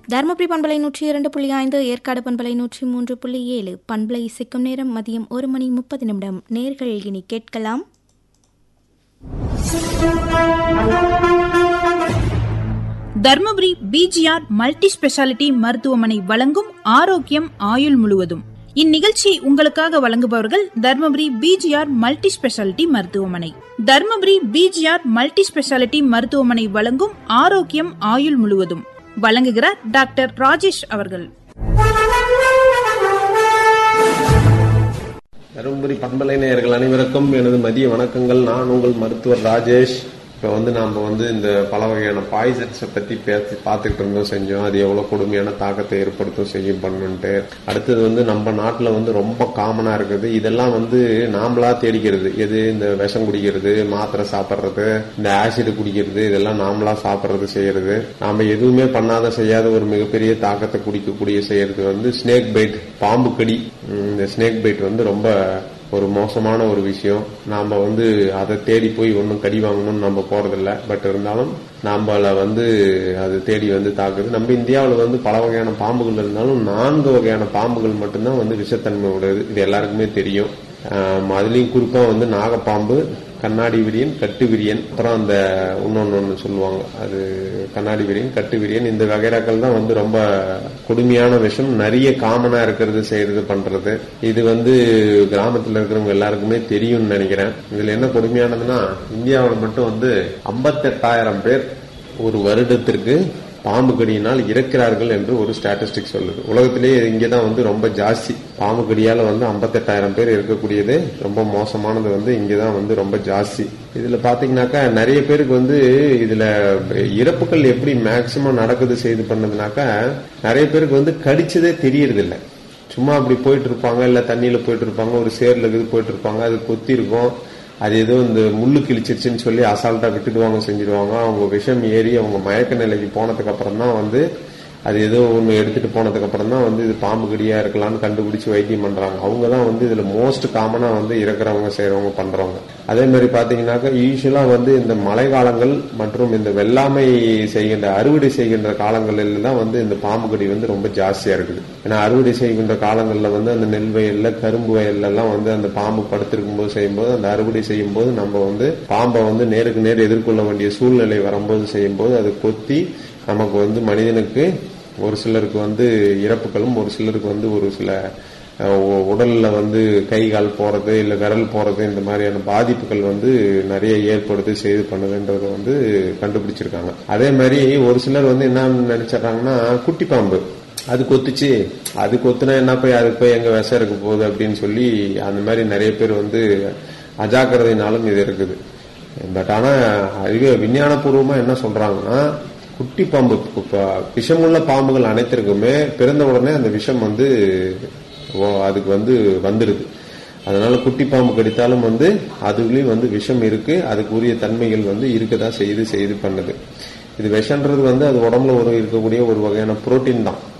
தருமபுரி பண்பலை நூற்றி இரண்டு புள்ளி ஐந்து ஏற்காடு பண்பலை நூற்றி மூன்று புள்ளி ஏழு பண்பலை இசைக்கும் நேரம் மதியம் ஒரு மணி முப்பது நிமிடம் நேர்கள் இனி கேட்கலாம் தர்மபுரி பிஜிஆர் மல்டி ஸ்பெஷாலிட்டி மருத்துவமனை வழங்கும் ஆரோக்கியம் ஆயுள் முழுவதும் இந்நிகழ்ச்சி உங்களுக்காக வழங்குபவர்கள் தர்மபுரி பிஜிஆர் மல்டி ஸ்பெஷாலிட்டி மருத்துவமனை தர்மபுரி பிஜிஆர் மல்டி ஸ்பெஷாலிட்டி மருத்துவமனை வழங்கும் ஆரோக்கியம் ஆயுள் முழுவதும் வழங்குகிறார் டாக்டர் ராஜேஷ் அவர்கள் தருமபுரி பண்பலை நேயர்கள் அனைவருக்கும் எனது மதிய வணக்கங்கள் நான் உங்கள் மருத்துவர் ராஜேஷ் இப்போ வந்து நாம வந்து இந்த பல வகையான பாய்சன்ஸை பத்தி பேசி பார்த்துக்கிட்டு இருந்தோம் செஞ்சோம் அது எவ்வளவு கொடுமையான தாக்கத்தை ஏற்படுத்தும் செய்யும் பண்ணுன்ட்டு அடுத்தது வந்து நம்ம நாட்டில் வந்து ரொம்ப காமனா இருக்குது இதெல்லாம் வந்து நாமளா தேடிக்கிறது எது இந்த விஷம் குடிக்கிறது மாத்திரை சாப்பிட்றது இந்த ஆசிட் குடிக்கிறது இதெல்லாம் நாமளா சாப்பிட்றது செய்யறது நாம எதுவுமே பண்ணாத செய்யாத ஒரு மிகப்பெரிய தாக்கத்தை குடிக்கக்கூடிய செய்யறது வந்து ஸ்னேக் பைட் பாம்பு கடி உம், இந்த ஸ்னேக் பைட் வந்து ரொம்ப ஒரு மோசமான ஒரு விஷயம் நாம வந்து அதை தேடி போய் ஒன்றும் கடி வாங்கணும்னு நம்ம போறதில்ல பட் இருந்தாலும் நாமள வந்து அது தேடி வந்து தாக்குது நம்ம இந்தியாவில் வந்து பல வகையான பாம்புகள் இருந்தாலும் நான்கு வகையான பாம்புகள் மட்டும்தான் வந்து விஷத்தன்மை உடையது இது எல்லாருக்குமே தெரியும் ஆம், அதுலயும் குறிப்பா வந்து நாகப்பாம்பு கண்ணாடி விரியன் கட்டு விரியன் அப்புறம் அந்த இன்னொன்னு ஒன்று சொல்லுவாங்க அது கண்ணாடி விரியன் கட்டு விரியன் இந்த வகைராக்கள் தான் வந்து ரொம்ப கொடுமையான விஷயம் நிறைய காமனா இருக்கிறது செய்யறது பண்றது இது வந்து கிராமத்துல இருக்கிறவங்க எல்லாருக்குமே தெரியும்னு நினைக்கிறேன் இதுல என்ன கொடுமையானதுன்னா இந்தியாவில் மட்டும் வந்து ஐம்பத்தெட்டாயிரம் பேர் ஒரு வருடத்திற்கு பாம்பு கடியினால் இறக்கிறார்கள் என்று ஒரு ஸ்டாட்டிஸ்டிக் சொல்லுது உலகத்திலேயே இங்கதான் வந்து ரொம்ப ஜாஸ்தி பாம்பு கடியால வந்து 58000 பேர் இருக்கக்கூடியது ரொம்ப மோசமானது வந்து இங்கதான் வந்து ரொம்ப ஜாஸ்தி இதுல பாத்தீங்கன்னாக்கா நிறைய பேருக்கு வந்து இதுல இறப்புகள் எப்படி மேக்சிமம் நடக்குது செய்து பண்ணதுனாக்கா நிறைய பேருக்கு வந்து கடிச்சதே தெரியறது இல்ல சும்மா அப்படி போயிட்டு இருப்பாங்க இல்ல தண்ணியில போயிட்டு இருப்பாங்க ஒரு சேர்ல இருக்குது போயிட்டு இருப்பாங்க அது கொத்தி இருக்கும் அது ஏதோ இந்த முள்ளு கிழிச்சிருச்சுன்னு சொல்லி அசால்ட்டா விட்டுடுவாங்க செஞ்சிடுவாங்க அவங்க விஷம் ஏறி அவங்க மயக்க நிலைக்கு போனதுக்கு அப்புறம் தான் வந்து அது ஏதோ ஒன்று எடுத்துட்டு போனதுக்கு அப்புறம் தான் வந்து இது பாம்பு கடியா இருக்கலாம்னு கண்டுபிடிச்சு வைத்தியம் பண்றாங்க அவங்க தான் வந்து இதுல மோஸ்ட் காமனா வந்து இறக்குறவங்க செய்யறவங்க பண்றவங்க அதே மாதிரி பாத்தீங்கன்னாக்கா யூஸ்வலா வந்து இந்த மழை காலங்கள் மற்றும் இந்த வெள்ளாமை செய்கின்ற அறுவடை செய்கின்ற காலங்களில் தான் வந்து இந்த பாம்பு கடி வந்து ரொம்ப ஜாஸ்தியா இருக்குது ஏன்னா அறுவடை செய்கின்ற காலங்களில் வந்து அந்த நெல் வயல்ல கரும்பு வயல்ல எல்லாம் வந்து அந்த பாம்பு படுத்திருக்கும் போது செய்யும்போது அந்த அறுவடை செய்யும் போது நம்ம வந்து பாம்பை வந்து நேருக்கு நேர் எதிர்கொள்ள வேண்டிய சூழ்நிலை வரும்போது செய்யும்போது அது கொத்தி நமக்கு வந்து மனிதனுக்கு ஒரு சிலருக்கு வந்து இறப்புகளும் ஒரு சிலருக்கு வந்து ஒரு சில அஹ், உ- உடல்ல வந்து கை கால் போறது இல்ல விரல் போறது இந்த மாதிரியான பாதிப்புகள் வந்து நிறைய ஏற்படுத்தி செய்து பண்ணுதுன்றத வந்து கண்டுபிடிச்சிருக்காங்க அதே மாதிரி ஒரு சிலர் வந்து என்ன நினைச்சிடறாங்கன்னா குட்டி பாம்பு அது கொத்துச்சு அது கொத்துனா என்ன போய் அதுக்கு போய் எங்க விஷம் இருக்க போகுது அப்படின்னு சொல்லி அந்த மாதிரி நிறைய பேர் வந்து அஜாக்கிரதையினாலும் இது இருக்குது பட் ஆனா அறிவு விஞ்ஞானபூர்வமா என்ன சொல்றாங்கன்னா குட்டி பாம்பு இப்ப விஷமுள்ள பாம்புகள் அனைத்திற்குமே பிறந்த உடனே அந்த விஷம் வந்து ஓ- அதுக்கு வந்து வந்துடுது அதனால குட்டி பாம்பு கடித்தாலும் வந்து அதுலயும் வந்து விஷம் இருக்கு அதுக்குரிய தன்மைகள் வந்து இருக்கதான் செய்து செய்து பண்ணுது இது விஷன்றது வந்து அது உடம்புல ஒரு இருக்கக்கூடிய ஒரு வகையான புரோட்டீன் தான்